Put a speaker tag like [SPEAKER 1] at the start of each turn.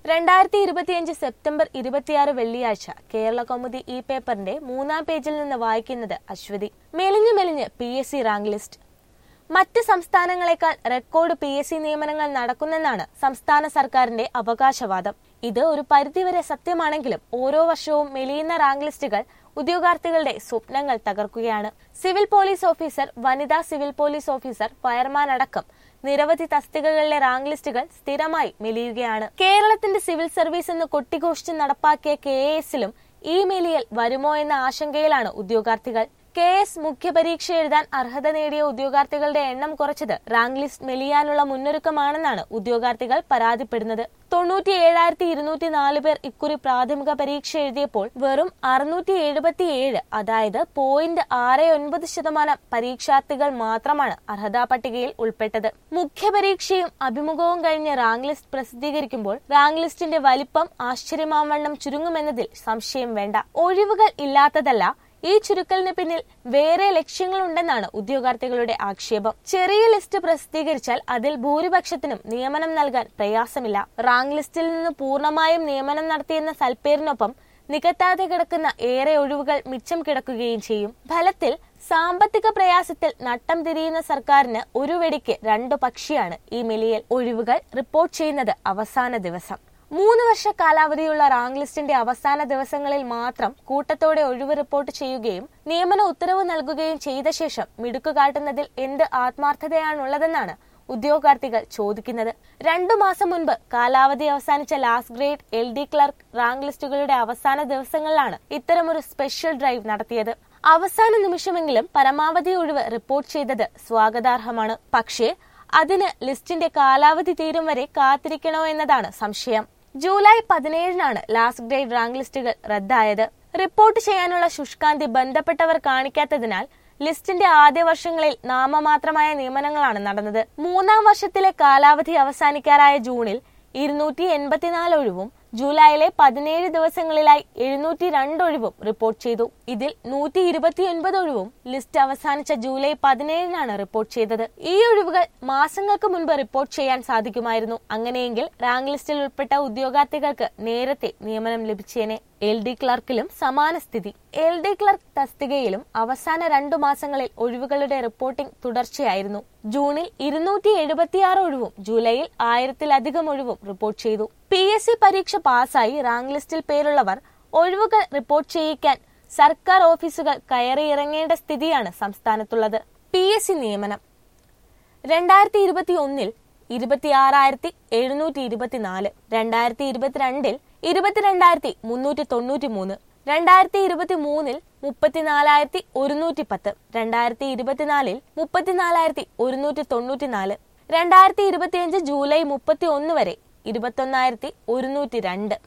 [SPEAKER 1] രണ്ടായിരത്തി ഇരുപത്തിയഞ്ച് സെപ്റ്റംബർ ഇരുപത്തിയാറ് വെള്ളിയാഴ്ച കേരള കൗമുദി ഇ പേപ്പറിന്റെ മൂന്നാം പേജിൽ നിന്ന് വായിക്കുന്നത് അശ്വതി മെലിഞ്ഞു മെലിഞ്ഞ് P S C rank list മറ്റ് സംസ്ഥാനങ്ങളെക്കാൾ റെക്കോർഡ് പി എസ് സി നിയമനങ്ങൾ നടക്കുന്നെന്നാണ് സംസ്ഥാന സർക്കാരിന്റെ അവകാശവാദം ഇത് ഒരു പരിധിവരെ സത്യമാണെങ്കിലും ഓരോ വർഷവും മെലിയുന്ന റാങ്ക് ലിസ്റ്റുകൾ ഉദ്യോഗാർത്ഥികളുടെ സ്വപ്നങ്ങൾ തകർക്കുകയാണ് സിവിൽ പോലീസ് ഓഫീസർ വനിതാ സിവിൽ പോലീസ് ഓഫീസർ ഫയർമാൻ അടക്കം നിരവധി തസ്തികകളിലെ റാങ്ക് ലിസ്റ്റുകൾ സ്ഥിരമായി മെലിയുകയാണ് കേരളത്തിന്റെ സിവിൽ സർവീസ് എന്ന് കൊട്ടിഘോഷിച്ച് നടപ്പാക്കിയ കെ എസിലും ഈ മെലിയൽ വരുമോ എന്ന ആശങ്കയിലാണ് ഉദ്യോഗാർത്ഥികൾ കെ എസ് മുഖ്യപരീക്ഷ എഴുതാൻ അർഹത നേടിയ ഉദ്യോഗാർത്ഥികളുടെ എണ്ണം കുറച്ചത് റാങ്ക് ലിസ്റ്റ് മെലിയാനുള്ള മുന്നൊരുക്കമാണെന്നാണ് ഉദ്യോഗാർത്ഥികൾ പരാതിപ്പെടുന്നത് തൊണ്ണൂറ്റി ഏഴായിരത്തി ഇരുന്നൂറ്റി നാല് പേർ ഇക്കുറി പ്രാഥമിക പരീക്ഷ എഴുതിയപ്പോൾ വെറും അറുന്നൂറ്റി എഴുപത്തി ഏഴ് അതായത് പോയിന്റ് ആറ് ഒൻപത് ശതമാനം പരീക്ഷാർത്ഥികൾ മാത്രമാണ് അർഹതാ പട്ടികയിൽ ഉൾപ്പെട്ടത് മുഖ്യപരീക്ഷയും അഭിമുഖവും കഴിഞ്ഞ് റാങ്ക് ലിസ്റ്റ് പ്രസിദ്ധീകരിക്കുമ്പോൾ റാങ്ക് ലിസ്റ്റിന്റെ വലിപ്പം ആശ്ചര്യമാവണ്ണം ചുരുങ്ങുമെന്നതിൽ സംശയം വേണ്ട ഒഴിവുകൾ ഇല്ലാത്തതല്ല ഈ ചുരുക്കലിന് പിന്നിൽ വേറെ ലക്ഷ്യങ്ങളുണ്ടെന്നാണ് ഉദ്യോഗാർത്ഥികളുടെ ആക്ഷേപം ചെറിയ ലിസ്റ്റ് പ്രസിദ്ധീകരിച്ചാൽ അതിൽ ഭൂരിപക്ഷത്തിനും നിയമനം നൽകാൻ പ്രയാസമില്ല റാങ്ക് ലിസ്റ്റിൽ നിന്ന് പൂർണ്ണമായും നിയമനം നടത്തിയെന്ന സൽപ്പേരിനൊപ്പം നികത്താതെ കിടക്കുന്ന ഏറെ ഒഴിവുകൾ മിച്ചം കിടക്കുകയും ചെയ്യും ഫലത്തിൽ സാമ്പത്തിക പ്രയാസത്തിൽ നട്ടം തിരിയുന്ന സർക്കാരിന് ഒരു വെടിക്ക് രണ്ടു പക്ഷിയാണ് ഈ മെലിയൽ ഒഴിവുകൾ റിപ്പോർട്ട് ചെയ്യുന്നത് അവസാന ദിവസം മൂന്ന് വർഷ കാലാവധിയുള്ള റാങ്ക് ലിസ്റ്റിന്റെ അവസാന ദിവസങ്ങളിൽ മാത്രം കൂട്ടത്തോടെ ഒഴിവ് റിപ്പോർട്ട് ചെയ്യുകയും നിയമന ഉത്തരവ് നൽകുകയും ചെയ്ത ശേഷം മിടുക്ക് കാട്ടുന്നതിൽ എന്ത് ആത്മാർത്ഥതയാണുള്ളതെന്നാണ് ഉദ്യോഗാർത്ഥികൾ ചോദിക്കുന്നത് രണ്ടു മാസം മുൻപ് കാലാവധി അവസാനിച്ച last grade L D clerk rank ലിസ്റ്റുകളുടെ അവസാന ദിവസങ്ങളിലാണ് ഇത്തരമൊരു സ്പെഷ്യൽ ഡ്രൈവ് നടത്തിയത് അവസാന നിമിഷമെങ്കിലും പരമാവധി ഒഴിവ് റിപ്പോർട്ട് ചെയ്തത് സ്വാഗതാർഹമാണ് പക്ഷേ അതിന് ലിസ്റ്റിന്റെ കാലാവധി തീരും വരെ കാത്തിരിക്കണോ എന്നതാണ് സംശയം ജൂലൈ പതിനേഴിനാണ് ലാസ്റ്റ് ഗ്രേഡ് റാങ്ക് ലിസ്റ്റുകൾ റദ്ദായത് റിപ്പോർട്ട് ചെയ്യാനുള്ള ശുഷ്കാന്തി ബന്ധപ്പെട്ടവർ കാണിക്കാത്തതിനാൽ ലിസ്റ്റിന്റെ ആദ്യ വർഷങ്ങളിൽ നാമമാത്രമായ നിയമനങ്ങളാണ് നടന്നത് മൂന്നാം വർഷത്തിലെ കാലാവധി അവസാനിക്കാറായ ജൂണിൽ ഇരുന്നൂറ്റി എൺപത്തിനാല് ഒഴിവും ജൂലൈയിലെ പതിനേഴ് ദിവസങ്ങളിലായി എഴുന്നൂറ്റി രണ്ട് ഒഴിവും റിപ്പോർട്ട് ചെയ്തു ഇതിൽ നൂറ്റി ഇരുപത്തിയൊൻപത് ഒഴിവും ലിസ്റ്റ് അവസാനിച്ച ജൂലൈ പതിനേഴിനാണ് റിപ്പോർട്ട് ചെയ്തത് ഈ ഒഴിവുകൾ മാസങ്ങൾക്ക് മുൻപ് റിപ്പോർട്ട് ചെയ്യാൻ സാധിക്കുമായിരുന്നു അങ്ങനെയെങ്കിൽ റാങ്ക് ലിസ്റ്റിൽ ഉൾപ്പെട്ട ഉദ്യോഗാർത്ഥികൾക്ക് നേരത്തെ നിയമനം ലഭിച്ചേനെ എൽ ഡി ക്ലർക്കിലും സമാന സ്ഥിതി എൽ ഡി ക്ലർക്ക് തസ്തികയിലും അവസാന രണ്ടു മാസങ്ങളിൽ ഒഴിവുകളുടെ റിപ്പോർട്ടിംഗ് തുടർച്ചയായിരുന്നു ജൂണിൽ ഇരുന്നൂറ്റി എഴുപത്തിയാറ് ഒഴിവും ജൂലൈയിൽ ആയിരത്തിലധികം ഒഴിവും റിപ്പോർട്ട് ചെയ്തു പി എസ് സി പരീക്ഷ പാസ്സായി റാങ്ക് ലിസ്റ്റിൽ പേരുള്ളവർ ഒഴിവുകൾ റിപ്പോർട്ട് ചെയ്യിക്കാൻ സർക്കാർ ഓഫീസുകൾ കയറിയിറങ്ങേണ്ട സ്ഥിതിയാണ് സംസ്ഥാനത്തുള്ളത് പി എസ് സി നിയമനം രണ്ടായിരത്തി ഇരുപത്തി ഒന്നിൽ ഇരുപത്തിയാറായിരത്തി എഴുന്നൂറ്റി ഇരുപത്തിനാല് രണ്ടായിരത്തി ഇരുപത്തിരണ്ടിൽ ഇരുപത്തിരണ്ടായിരത്തി മുന്നൂറ്റി തൊണ്ണൂറ്റി മൂന്ന് രണ്ടായിരത്തി ഇരുപത്തി മൂന്നിൽ മുപ്പത്തിനാലായിരത്തി ഒരുന്നൂറ്റി പത്ത് രണ്ടായിരത്തി ഇരുപത്തിനാലിൽ മുപ്പത്തിനാലായിരത്തി ഒരുന്നൂറ്റി തൊണ്ണൂറ്റിനാല് രണ്ടായിരത്തി ഇരുപത്തിയഞ്ച് ജൂലൈ മുപ്പത്തി ഒന്ന് വരെ ഇരുപത്തൊന്നായിരത്തി ഒരുന്നൂറ്റി രണ്ട്